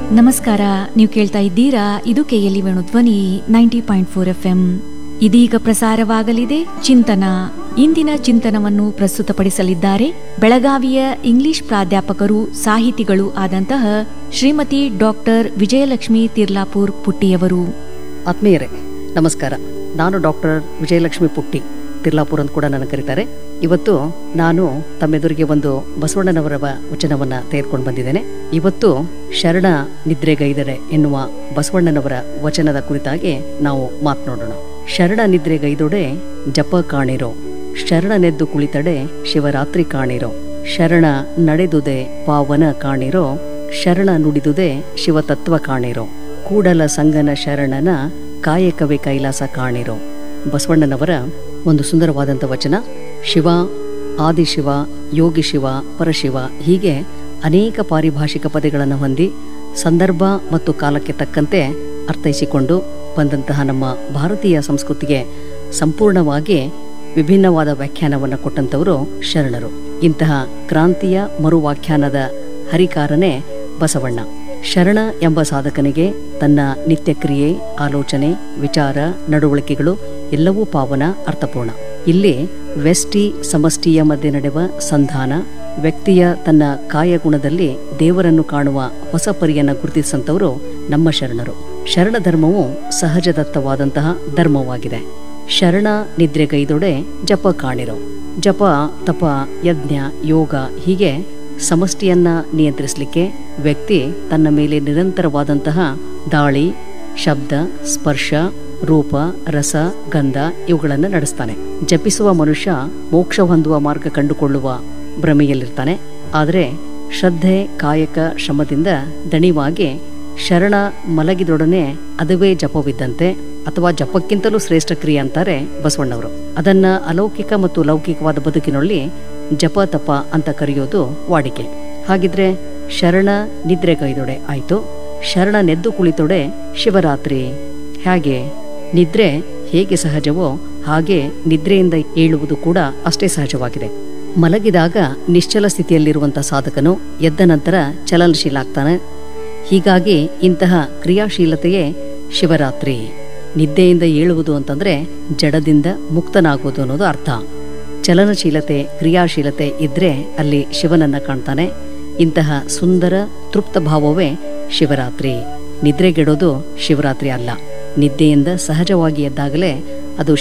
ನಮಸ್ಕಾರ ನೀವು ಕೇಳ್ತಾ ಇದ್ದೀರಾ ಇದು KLE Venu Dhwani ninety point four F M ಇದೀಗ ಪ್ರಸಾರವಾಗಲಿದೆ ಚಿಂತನ ಇಂದಿನ ಚಿಂತನವನ್ನು ಪ್ರಸ್ತುತಪಡಿಸಲಿದ್ದಾರೆ ಬೆಳಗಾವಿಯ ಇಂಗ್ಲಿಷ್ ಪ್ರಾಧ್ಯಾಪಕರು ಸಾಹಿತಿಗಳು ಆದಂತಹ ಶ್ರೀಮತಿ ಡಾಕ್ಟರ್ ವಿಜಯಲಕ್ಷ್ಮಿ ತಿರ್ಲಾಪುರ್ ಪುಟ್ಟಿಯವರು ಆತ್ಮೀಯರೇ ನಮಸ್ಕಾರ ನಾನು ಡಾಕ್ಟರ್ ವಿಜಯಲಕ್ಷ್ಮಿ ಪುಟ್ಟಿ ತಿರ್ಲಾಪುರ್ ಅಂತ ಕೂಡ ನನ್ನ ಕರೀತಾರೆ ಇವತ್ತು ನಾನು ತಮ್ಮೆದುರಿಗೆ ಒಂದು ಬಸವಣ್ಣನವರ ವಚನವನ್ನ ತೆಗೆದುಕೊಂಡು ಬಂದಿದ್ದೇನೆ ಇವತ್ತು ಶರಣ ನಿದ್ರೆಗೈದಡೆ ಎನ್ನುವ ಬಸವಣ್ಣನವರ ವಚನದ ಕುರಿತಾಗಿ ನಾವು ಮಾತನಾಡೋಣ ಶರಣ ನಿದ್ರೆಗೈದೊಡೆ ಜಪ ಕಾಣಿರೋ ಶರಣನೆದ್ದು ಕುಳಿತಡೆ ಶಿವರಾತ್ರಿ ಕಾಣಿರೋ ಶರಣ ನಡೆದುದೆ ಪಾವನ ಕಾಣಿರೋ ಶರಣ ನುಡಿದುದೆ ಶಿವತತ್ವ ಕಾಣಿರೋ ಕೂಡಲ ಸಂಗನ ಶರಣನ ಕಾಯಕವೇ ಕೈಲಾಸ ಕಾಣಿರೋ ಬಸವಣ್ಣನವರ ಒಂದು ಸುಂದರವಾದಂಥ ವಚನ ಶಿವ ಆದಿಶಿವ ಯೋಗಿ ಶಿವ ಪರಶಿವ ಹೀಗೆ ಅನೇಕ ಪಾರಿಭಾಷಿಕ ಪದಗಳನ್ನು ಹೊಂದಿ ಸಂದರ್ಭ ಮತ್ತು ಕಾಲಕ್ಕೆ ತಕ್ಕಂತೆ ಅರ್ಥೈಸಿಕೊಂಡು ಬಂದಂತಹ ನಮ್ಮ ಭಾರತೀಯ ಸಂಸ್ಕೃತಿಗೆ ಸಂಪೂರ್ಣವಾಗಿ ವಿಭಿನ್ನವಾದ ವ್ಯಾಖ್ಯಾನವನ್ನು ಕೊಟ್ಟಂತವರು ಶರಣರು ಇಂತಹ ಕ್ರಾಂತಿಯ ಮರುವ್ಯಾಖ್ಯಾನದ ಹರಿಕಾರನೇ ಬಸವಣ್ಣ ಶರಣ ಎಂಬ ಸಾಧಕನಿಗೆ ತನ್ನ ನಿತ್ಯಕ್ರಿಯೆ ಆಲೋಚನೆ ವಿಚಾರ ನಡವಳಿಕೆಗಳು ಎಲ್ಲವೂ ಪಾವನ ಅರ್ಥಪೂರ್ಣ ಇಲ್ಲಿ ವ್ಯಷ್ಟಿ ಸಮಷ್ಟಿಯ ಮಧ್ಯೆ ನಡೆಯುವ ಸಂಧಾನ ವ್ಯಕ್ತಿಯ ತನ್ನ ಕಾಯಗುಣದಲ್ಲಿ ದೇವರನ್ನು ಕಾಣುವ ಹೊಸ ಪರಿಯನ್ನು ಗುರುತಿಸಂತವರು ನಮ್ಮ ಶರಣರು ಶರಣ ಧರ್ಮವು ಸಹಜದತ್ತವಾದಂತಹ ಧರ್ಮವಾಗಿದೆ ಶರಣ ನಿದ್ರೆಗೈದೊಡೆ ಜಪ ಕಾಣಿರೋ ಜಪ ತಪ ಯಜ್ಞ ಯೋಗ ಹೀಗೆ ಸಮಷ್ಟಿಯನ್ನ ನಿಯಂತ್ರಿಸಲಿಕ್ಕೆ ವ್ಯಕ್ತಿ ತನ್ನ ಮೇಲೆ ನಿರಂತರವಾದಂತಹ ದಾಳಿ ಶಬ್ದ ಸ್ಪರ್ಶ ರೂಪ ರಸ ಗಂಧ ಇವುಗಳನ್ನು ನಡೆಸ್ತಾನೆ ಜಪಿಸುವ ಮನುಷ್ಯ ಮೋಕ್ಷ ಹೊಂದುವ ಮಾರ್ಗ ಕಂಡುಕೊಳ್ಳುವ ಭ್ರಮೆಯಲ್ಲಿರ್ತಾನೆ ಆದರೆ ಶ್ರದ್ಧೆ ಕಾಯಕ ಶ್ರಮದಿಂದ ದಣಿವಾಗಿ ಶರಣ ಮಲಗಿದೊಡನೆ ಅದುವೇ ಜಪವಿದ್ದಂತೆ ಅಥವಾ ಜಪಕ್ಕಿಂತಲೂ ಶ್ರೇಷ್ಠ ಕ್ರಿಯೆ ಅಂತಾರೆ ಬಸವಣ್ಣವರು ಅದನ್ನ ಅಲೌಕಿಕ ಮತ್ತು ಲೌಕಿಕವಾದ ಬದುಕಿನಲ್ಲಿ ಜಪ ತಪ ಅಂತ ಕರೆಯೋದು ವಾಡಿಕೆ ಹಾಗಿದ್ರೆ ಶರಣ ನಿದ್ರೆಗೈದೊಡೆ ಆಯ್ತು ಶರಣ ನೆದ್ದು ಕುಳಿತೊಡೆ ಶಿವರಾತ್ರಿ ಹೇಗೆ ನಿದ್ರೆ ಹೇಗೆ ಸಹಜವೋ ಹಾಗೆ ನಿದ್ರೆಯಿಂದ ಏಳುವುದು ಕೂಡ ಅಷ್ಟೇ ಸಹಜವಾಗಿದೆ ಮಲಗಿದಾಗ ನಿಶ್ಚಲ ಸ್ಥಿತಿಯಲ್ಲಿರುವಂಥ ಸಾಧಕನು ಎದ್ದ ನಂತರ ಚಲನಶೀಲ ಆಗ್ತಾನೆ ಹೀಗಾಗಿ ಇಂತಹ ಕ್ರಿಯಾಶೀಲತೆಯೇ ಶಿವರಾತ್ರಿ ನಿದ್ದೆಯಿಂದ ಏಳುವುದು ಅಂತಂದ್ರೆ ಜಡದಿಂದ ಮುಕ್ತನಾಗುವುದು ಅನ್ನೋದು ಅರ್ಥ ಚಲನಶೀಲತೆ ಕ್ರಿಯಾಶೀಲತೆ ಇದ್ರೆ ಅಲ್ಲಿ ಶಿವನನ್ನ ಕಾಣ್ತಾನೆ ಇಂತಹ ಸುಂದರ ತೃಪ್ತ ಭಾವವೇ ಶಿವರಾತ್ರಿ ನಿದ್ರೆಗೆಡೋದು ಶಿವರಾತ್ರಿ ಅಲ್ಲ ನಿದ್ದೆಯಿಂದ ಸಹಜವಾಗಿ ಎದ್ದಾಗಲೇ